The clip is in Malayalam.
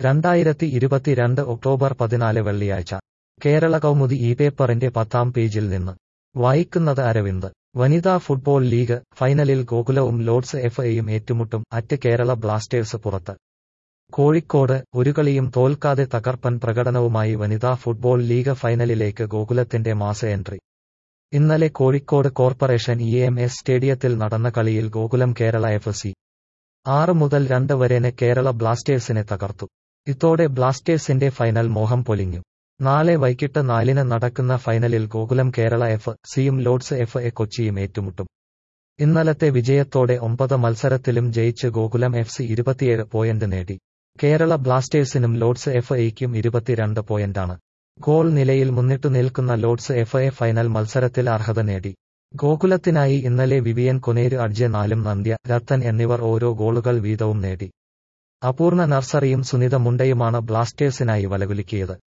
രണ്ടായിരത്തി ഇരുപത്തിരണ്ട് ഒക്ടോബർ പതിനാല് വെള്ളിയാഴ്ച കേരള കൗമുദി ഈ പേപ്പറിന്റെ പത്താം പേജിൽ നിന്ന് വായിക്കുന്നത് അരവിന്ദ് വനിതാ ഫുട്ബോൾ ലീഗ് ഫൈനലിൽ ഗോകുലവും ലോർഡ്സ് എഫ് എയും ഏറ്റുമുട്ടും അറ്റ് കേരള ബ്ലാസ്റ്റേഴ്സ് പുറത്ത് കോഴിക്കോട് ഒരു കളിയും തോൽക്കാതെ തകർപ്പൻ പ്രകടനവുമായി വനിതാ ഫുട്ബോൾ ലീഗ് ഫൈനലിലേക്ക് ഗോകുലത്തിന്റെ മാസ എൻട്രി ഇന്നലെ Kozhikode corporation E M S സ്റ്റേഡിയത്തിൽ നടന്ന കളിയിൽ ഗോകുലം കേരള എഫ് സി ആറ് മുതൽ രണ്ട് വരെന് കേരള ബ്ലാസ്റ്റേഴ്സിനെ തകർത്തു ഇതോടെ ബ്ലാസ്റ്റേഴ്സിന്റെ ഫൈനൽ മോഹം പൊലിഞ്ഞു നാളെ വൈകിട്ട് നാലിന് നടക്കുന്ന ഫൈനലിൽ ഗോകുലം കേരള എഫ് സിയും ലോർഡ്സ് എഫ് എ കൊച്ചിയും ഏറ്റുമുട്ടും ഇന്നലത്തെ വിജയത്തോടെ ഒമ്പത് മത്സരത്തിലും ജയിച്ച് ഗോകുലം എഫ് സി ഇരുപത്തിയേഴ് പോയിന്റ് നേടി കേരള ബ്ലാസ്റ്റേഴ്സിനും ലോർഡ്സ് എഫ് എയ്ക്കും ഇരുപത്തിരണ്ട് പോയിന്റാണ് ഗോൾ നിലയിൽ മുന്നിട്ടു നിൽക്കുന്ന ലോർഡ്സ് എഫ് എ ഫൈനൽ മത്സരത്തിൽ അർഹത നേടി ഗോകുലത്തിനായി ഇന്നലെ വിവിയൻ കൊനേര് അഡ്ജെ നാലും നന്ദ്യ രത്തൻ എന്നിവർ ഓരോ ഗോളുകൾ വീതവും നേടി അപൂർണ നർസറിയും സുനിത മുണ്ടയുമാണ് ബ്ലാസ്റ്റേഴ്സിനായി വലകുലുക്കിയത്